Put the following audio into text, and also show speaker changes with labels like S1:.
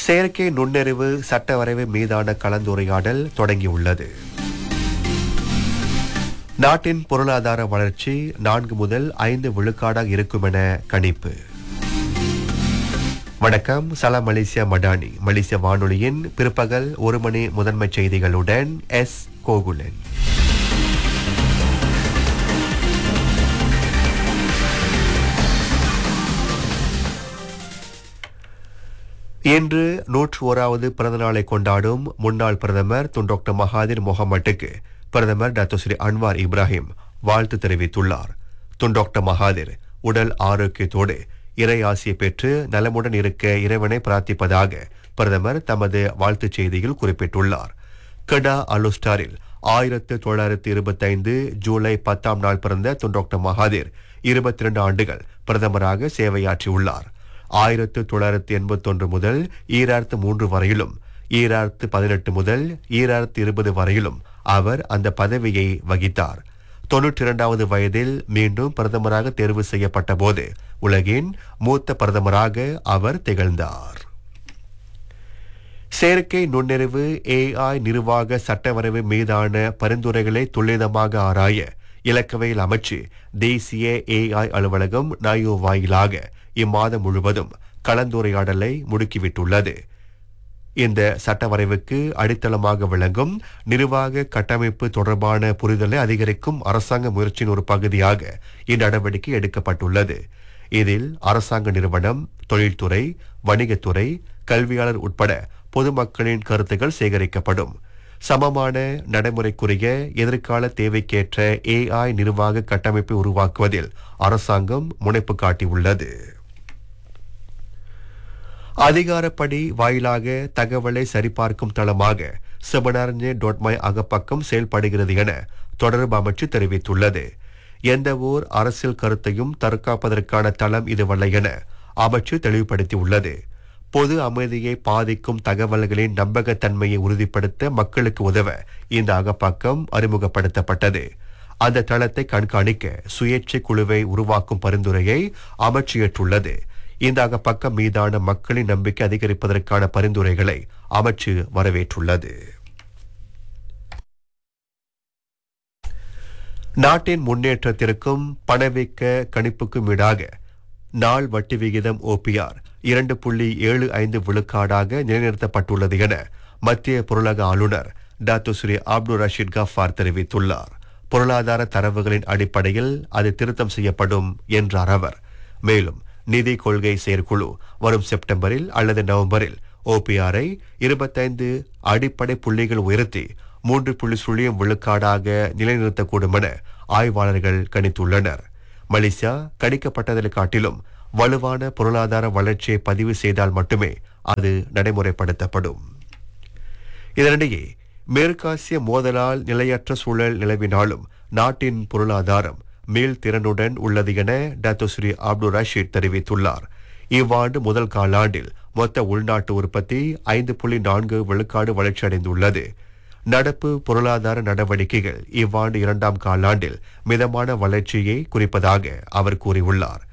S1: செயற்கை நுண்ணறிவு சட்ட வரைவு மீதான கலந்துரையாடல் தொடங்கியுள்ளது நாட்டின் பொருளாதார வளர்ச்சி நான்கு முதல் ஐந்து விழுக்காடாக இருக்கும் என கணிப்பு வணக்கம் சலாம் மலேசியா மடானி மலேசிய வானொலியின் பிற்பகல் ஒரு மணி முதன்மை செய்திகளுடன் எஸ் கோகுலன் இன்று நூற்று ஓராவது பிறந்த நாளை கொண்டாடும் முன்னாள் பிரதமர் துன் டாக்டர் மகாதிர் முகமட்டுக்கு பிரதமர் டாக்டர் ஸ்ரீ அன்வார் இப்ராஹிம் வாழ்த்து தெரிவித்துள்ளார் துன் டாக்டர் மகாதிர் உடல் ஆரோக்கியத்தோடு இறை ஆசியை பெற்று நலமுடன் இருக்க இறைவனை பிரார்த்திப்பதாக பிரதமர் தமது வாழ்த்துச் செய்தியில் குறிப்பிட்டுள்ளார் கடா அலுஸ்டாரில் ஆயிரத்து தொள்ளாயிரத்து இருபத்தைந்து ஜூலை பத்தாம் நாள் பிறந்த துன் டாக்டர் மகாதிர் இருபத்தி இரண்டு ஆண்டுகள் பிரதமராக சேவையாற்றியுள்ளார் ஆயிரத்து தொள்ளாயிரத்து எண்பத்தொன்று முதல் ஈராயிரத்து மூன்று வரையிலும் ஈராயிரத்து பதினெட்டு முதல் ஈராயிரத்து இருபது வரையிலும் அவர் அந்த பதவியை வகித்தார் தொன்னூற்றி இரண்டாவது வயதில் மீண்டும் பிரதமராக தேர்வு செய்யப்பட்ட போது உலகின் மூத்த பிரதமராக அவர் திகழ்ந்தார் செயற்கை நுண்ணறிவு ஏஐ நிர்வாக சட்டவரைவு மீதான பரிந்துரைகளை துல்லியமாக ஆராய இலக்கவையில் அமைச்சு தேசிய ஏஐ அலுவலகம் நாயோ வாயிலாக இம்மாதம் முழுவதும் கலந்துரையாடலை முடுக்கிவிட்டுள்ளது இந்த சட்டவரைவுக்கு அடித்தளமாக விளங்கும் நிர்வாக கட்டமைப்பு தொடர்பான புரிதலை அதிகரிக்கும் அரசாங்க முயற்சியின் ஒரு பகுதியாக இந்நடவடிக்கை எடுக்கப்பட்டுள்ளது இதில் அரசாங்க நிறுவனம் தொழில்துறை வணிகத்துறை கல்வியாளர் உட்பட பொதுமக்களின் கருத்துகள் சேகரிக்கப்படும் சமமான நடைமுறைக்குரிய எதிர்கால தேவைக்கேற்ற ஏஐ நிர்வாக கட்டமைப்பை உருவாக்குவதில் அரசாங்கம் முனைப்பு காட்டியுள்ளது அதிகாரப்படி வாயிலாக தகவலை சரிபார்க்கும் தளமாக செபனார்ஞே டொட்மை அகப்பக்கம் செயல்படுகிறது என தொடர்பு அமைச்சு தெரிவித்துள்ளது எந்த ஓர் அரசியல் கருத்தையும் தற்காப்பதற்கான தளம் இதுவல்ல என அமைச்சு தெளிவுபடுத்தியுள்ளது பொது அமைதியை பாதிக்கும் தகவல்களின் நம்பகத்தன்மையை உறுதிப்படுத்த மக்களுக்கு உதவ இந்த அகப்பக்கம் அறிமுகப்படுத்தப்பட்டது அந்த தளத்தை கண்காணிக்க சுயேட்சை குழுவை உருவாக்கும் பரிந்துரையை அமைச்சு ஏற்றுள்ளது இந்த அகப்பக்கம் மீதான மக்களின் நம்பிக்கை அதிகரிப்பதற்கான பரிந்துரைகளை அமைச்சு வரவேற்றுள்ளது நாட்டின் முன்னேற்றத்திற்கும் பணவீக்க கணிப்புக்கும் ஈடாக நாள் வட்டி விகிதம் ஓபிஆர் இரண்டு புள்ளி ஏழு ஐந்து விழுக்காடாக நிலைநிறுத்தப்பட்டுள்ளது என மத்திய பொருளக ஆளுநர் டாக்டர் ஸ்ரீ அப்துல் ரஷீத் கஃபார் தெரிவித்துள்ளார் பொருளாதார தரவுகளின் அடிப்படையில் அது திருத்தம் செய்யப்படும் என்றார் அவர் மேலும் நிதி கொள்கை செயற்குழு வரும் செப்டம்பரில் அல்லது நவம்பரில் ஓபிஆரை இருபத்தைந்து அடிப்படை புள்ளிகள் உயர்த்தி மூன்று புள்ளி சுழியம் விழுக்காடாக நிலைநிறுத்தக்கூடும் என ஆய்வாளர்கள் கணித்துள்ளனர் மலேசியா கணிக்கப்பட்டதை காட்டிலும் வலுவான பொருளாதார வளர்ச்சியை பதிவு செய்தால் மட்டுமே அது நடைமுறைப்படுத்தப்படும் இதனிடையே மேற்காசிய மோதலால் நிலையற்ற சூழல் நிலவினாலும் நாட்டின் பொருளாதாரம் மேல் திறனுடன் உள்ளது என டாக்டர் ஸ்ரீ அப்துல் ரஷீத் தெரிவித்துள்ளார் இவ்வாண்டு முதல் காலாண்டில் மொத்த உள்நாட்டு உற்பத்தி ஐந்து புள்ளி நான்கு விழுக்காடு வளர்ச்சியடைந்துள்ளது நடப்பு பொருளாதார நடவடிக்கைகள் இவ்வாண்டு இரண்டாம் காலாண்டில் மிதமான வளர்ச்சியை குறிப்பதாக அவர் கூறியுள்ளார்